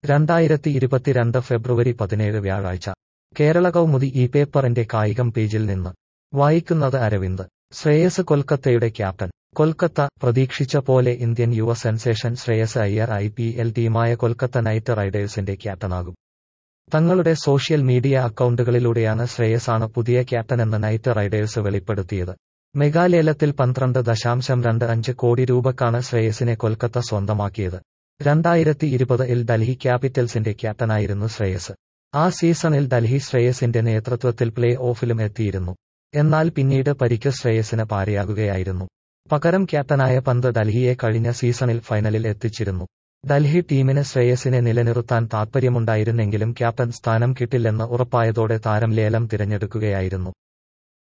രണ്ടായിരത്തി ഇരുപത്തിരണ്ട് ഫെബ്രുവരി പതിനേഴ് വ്യാഴാഴ്ച കേരള കൗമുദി ഈ പേപ്പറിന്റെ കായികം പേജിൽ നിന്ന് വായിക്കുന്നത് അരവിന്ദ് ശ്രേയസ് കൊൽക്കത്തയുടെ ക്യാപ്റ്റൻ കൊൽക്കത്ത പ്രതീക്ഷിച്ച പോലെ ഇന്ത്യൻ യുവ sensation Shreyas Iyer I P L ടീമായ കൊൽക്കത്ത നൈറ്റ് റൈഡേഴ്സിന്റെ ക്യാപ്റ്റനാകും തങ്ങളുടെ സോഷ്യൽ മീഡിയ അക്കൗണ്ടുകളിലൂടെയാണ് ശ്രേയസാണ് പുതിയ ക്യാപ്റ്റനെന്ന് നൈറ്റ് റൈഡേഴ്സ് വെളിപ്പെടുത്തിയത് മെഗാലേലത്തിൽ പന്ത്രണ്ട് ദശാംശം രണ്ട് അഞ്ച് കോടി രൂപക്കാണ് ശ്രേയസിനെ കൊൽക്കത്ത സ്വന്തമാക്കിയത് രണ്ടായിരത്തി ഇരുപതിൽ ഡൽഹി ക്യാപിറ്റൽസിന്റെ ക്യാപ്റ്റനായിരുന്നു ശ്രേയസ് ആ സീസണിൽ ഡൽഹി ശ്രേയസിന്റെ നേതൃത്വത്തിൽ പ്ലേ ഓഫിലും എത്തിയിരുന്നു എന്നാൽ പിന്നീട് പരിക്ക് ശ്രേയസിന് പാരയാകുകയായിരുന്നു പകരം ക്യാപ്റ്റനായ പന്ത് ഡൽഹിയെ കഴിഞ്ഞ സീസണിൽ ഫൈനലിൽ എത്തിച്ചിരുന്നു ഡൽഹി ടീമിന് ശ്രേയസിനെ നിലനിർത്താൻ താൽപ്പര്യമുണ്ടായിരുന്നെങ്കിലും ക്യാപ്റ്റൻ സ്ഥാനം കിട്ടില്ലെന്ന് ഉറപ്പായതോടെ താരം ലേലം തിരഞ്ഞെടുക്കുകയായിരുന്നു